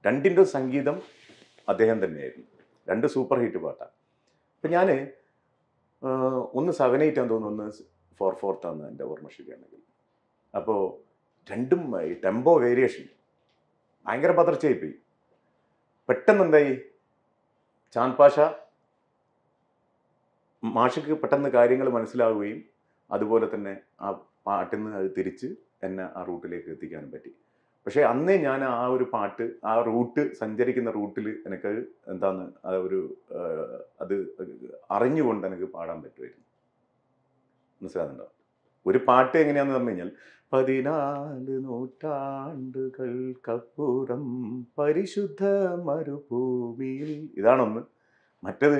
രണ്ടിൻ്റെ സംഗീതം അദ്ദേഹം തന്നെയായിരുന്നു രണ്ട് സൂപ്പർ ഹിറ്റ് പാട്ടാണ് അപ്പം ഞാൻ ഒന്ന് സെവൻ എയ്റ്റ് ആണെന്ന് തോന്നുന്നു ഒന്ന് ഫോർ ഫോർത്ത് ആണ് എൻ്റെ ഓർമ്മ ശരിയാണെങ്കിൽ അപ്പോൾ രണ്ടും ഈ ടെമ്പോ വേരിയേഷൻ ഭയങ്കര പതർച്ചയായിപ്പോയി പെട്ടെന്ന് എന്തായി ചാന്ദ് പാഷ മാഷക്ക് പെട്ടെന്ന് കാര്യങ്ങൾ മനസ്സിലാവുകയും അതുപോലെ തന്നെ ആ പാട്ടിൽ നിന്ന് അത് തിരിച്ച് എന്നെ ആ റൂട്ടിലേക്ക് എത്തിക്കാനും പറ്റി പക്ഷേ അന്നേ ഞാൻ ആ ഒരു പാട്ട് ആ റൂട്ട് സഞ്ചരിക്കുന്ന റൂട്ടിൽ എനിക്ക് എന്താണ് ആ ഒരു ആ, അത് അറിഞ്ഞുകൊണ്ട് എനിക്ക് പാടാൻ പറ്റുമായിരുന്നു മനസ്സിലാകുന്നുണ്ടോ ഒരു പാട്ട് എങ്ങനെയാന്ന് പറഞ്ഞു കഴിഞ്ഞാൽ പതിനാല് നൂറ്റാണ്ടുകൾക്കപ്പുറം പരിശുദ്ധ മരുഭൂമിയിൽ ഇതാണൊന്ന് മറ്റത്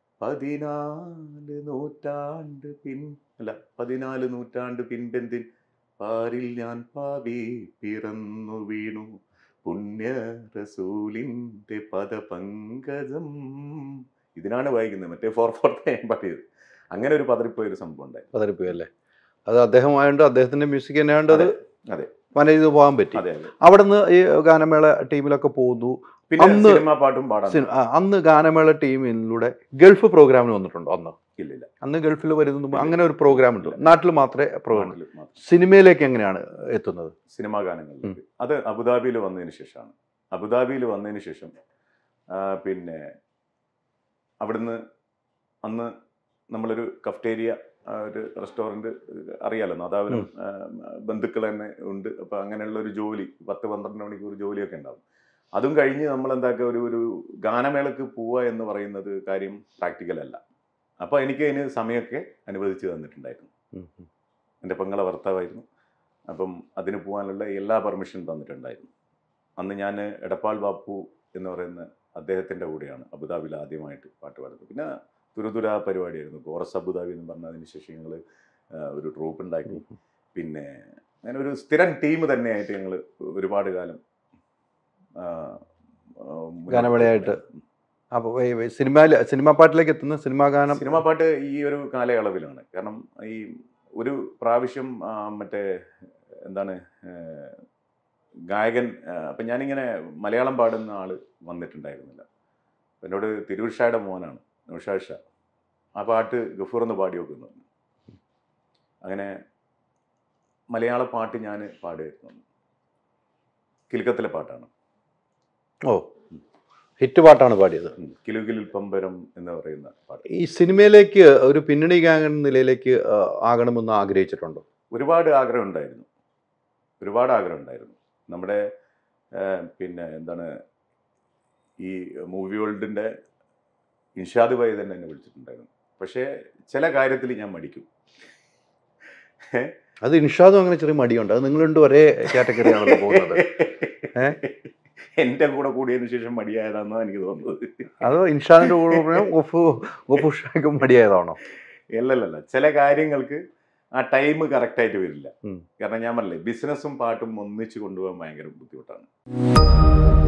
പതിനാല് നൂറ്റാണ്ട് പിൻ അല്ല പതിനാല് നൂറ്റാണ്ട് പിൻപെന്തിൻ പാരിൽ ഞാൻ പാവി പിറന്നു വീണു പുണ്യ റസൂലിൻ്റെ പദപങ്കജം ഇതിനാണ് വായിക്കുന്നത് മറ്റേ ഫോർ ഫോർത്ത് ഞാൻ പാടിയത് അങ്ങനെ ഒരു പതറിപ്പോയ ഒരു സംഭവം ഉണ്ടായി പതറിപ്പോയി അല്ലേ അത് അദ്ദേഹമായോണ്ട് അദ്ദേഹത്തിന്റെ മ്യൂസിക് തന്നെയാണ്ട് അത് അതെ. മാനേജ് ചെയ്ത് പോകാൻ പറ്റി അതെ അതെ അവിടുന്ന് ഈ ഗാനമേള ടീമിലൊക്കെ പോകുന്നു പിന്നെ അന്ന് സിനിമാ പാട്ടും പാടാൻ സിനി- ആ, അന്ന് ഗാനമേള ടീമിലൂടെ ഗൾഫ് പ്രോഗ്രാമിന് വന്നിട്ടുണ്ടോ അന്ന് ഇല്ലില്ല അന്ന് ഗൾഫിൽ വരുന്ന മുമ്പ് അങ്ങനെ ഒരു പ്രോഗ്രാം ഉണ്ട് നാട്ടിൽ മാത്രമേ പ്രോഗ്രാം നാട്ടില് മാത്രം. സിനിമയിലേക്ക് എങ്ങനെയാണ് എത്തുന്നത് സിനിമാ ഗാനങ്ങളിലേക്ക് അത് അബുദാബിയിൽ വന്നതിന് ശേഷമാണ് അബുദാബിയിൽ വന്നതിന് ശേഷം ആ, പിന്നെ അവിടുന്ന് അന്ന് നമ്മളൊരു കഫ്റ്റേരിയ ഒരു റെസ്റ്റോറൻറ്റ് അറിയാലോ നാദാവിനും ബന്ധുക്കൾ തന്നെ ഉണ്ട് അപ്പോൾ അങ്ങനെയുള്ള ഒരു ജോലി പത്ത് പന്ത്രണ്ട് മണിക്കൂർ ജോലിയൊക്കെ ഉണ്ടാവും അതും കഴിഞ്ഞ് നമ്മൾ എന്താക്കുക ഒരു ഒരു ഗാനമേളക്ക് പോവുക എന്ന് പറയുന്നത് കാര്യം പ്രാക്ടിക്കൽ അല്ല അപ്പോൾ എനിക്ക് അതിന് സമയമൊക്കെ അനുവദിച്ച് തന്നിട്ടുണ്ടായിരുന്നു ഉം, ഉം. എൻ്റെ പെങ്ങളെ ഭർത്താവായിരുന്നു അപ്പം അതിന് പോകാനുള്ള എല്ലാ പെർമിഷനും തന്നിട്ടുണ്ടായിരുന്നു അന്ന് ഞാൻ എടപ്പാൾ ബാപ്പു എന്ന് പറയുന്ന അദ്ദേഹത്തിൻ്റെ കൂടെയാണ് അബുദാബിയിൽ ആദ്യമായിട്ട് പാട്ട് പാടുന്നത് പിന്നെ തുരുതുര പരിപാടിയായിരുന്നു കോറസ് അബുദാബി എന്ന് പറഞ്ഞതിന് ശേഷം ഞങ്ങൾ ഒരു ട്രൂപ്പ് ഉണ്ടാക്കി പിന്നെ അങ്ങനെ ഒരു സ്ഥിരം ടീം തന്നെയായിട്ട് ഞങ്ങൾ ഒരുപാട് കാലം ആ, ആ, മുന്നോട്ട് ഗാനമേളയായിട്ട്. പോയി. അപ്പോൾ സിനിമയിൽ സിനിമാ പാട്ടിലേക്ക് എത്തുന്ന സിനിമാ ഗാനം സിനിമ പാട്ട് ഈ ഒരു കാലയളവിലാണ് കാരണം ഈ ഒരു പ്രാവശ്യം ആ, മറ്റേ എന്താണ് ഏ, ഗായകൻ ആ, അപ്പം ഞാനിങ്ങനെ മലയാളം പാടുന്ന ആൾ വന്നിട്ടുണ്ടായിരുന്നില്ല അപ്പം എന്നോട് തിരുവിഷായുടെ മോനാണ് നൗഷാദ് ഷാ ആ പാട്ട് ഗഫൂർ എന്ന് പാടി വെക്കുന്നു അങ്ങനെ മലയാള പാട്ട് ഞാൻ പാടുമായിരുന്നു കിലുക്കത്തിലെ പാട്ടാണ് ഓ ഹിറ്റ് പാട്ടാണ് പാടിയത് ഉം. കിലുകിലിൽ പമ്പരം എന്ന് പറയുന്ന പാട്ട് ഈ സിനിമയിലേക്ക് ഒരു പിന്നണി ഗായകൻ നിലയിലേക്ക് ആ, ആകണമെന്ന് ആഗ്രഹിച്ചിട്ടുണ്ടോ ഒരുപാട് ആഗ്രഹം ഉണ്ടായിരുന്നു ഒരുപാട് ആഗ്രഹം ഉണ്ടായിരുന്നു നമ്മുടെ ആ, പിന്നെ എന്താണ് ഈ മൂവി വേൾഡിൻ്റെ ഇൻഷാദ് ഭായി തന്നെ എന്നെ വിളിച്ചിട്ടുണ്ടായിരുന്നു പക്ഷേ ചില കാര്യത്തിൽ ഞാൻ മടിക്കും അത് ഇൻഷാദും അങ്ങനെ ചെറിയ മടിയുണ്ട് അത് നിങ്ങൾ രണ്ടും ഒരേ കാറ്റഗറിയാണല്ലോ പോകുന്നത് ഏ? എൻ്റെ കൂടെ കൂടിയതിന് ശേഷം മടിയായതാണെന്നാണ് എനിക്ക് തോന്നുന്നത് അതോ ഇൻഷാദിന്റെ കൂടെ പറഞ്ഞാൽ ഗഫു ഗഫുഷാക്കും മടിയായതാണോ അല്ലല്ലല്ല ചില കാര്യങ്ങൾക്ക് ആ ടൈം കറക്റ്റായിട്ട് വരില്ല ഉം. കാരണം ഞാൻ പറഞ്ഞില്ലേ ബിസിനസ്സും പാട്ടും ഒന്നിച്ച് കൊണ്ടുപോകാൻ ഭയങ്കര ബുദ്ധിമുട്ടാണ്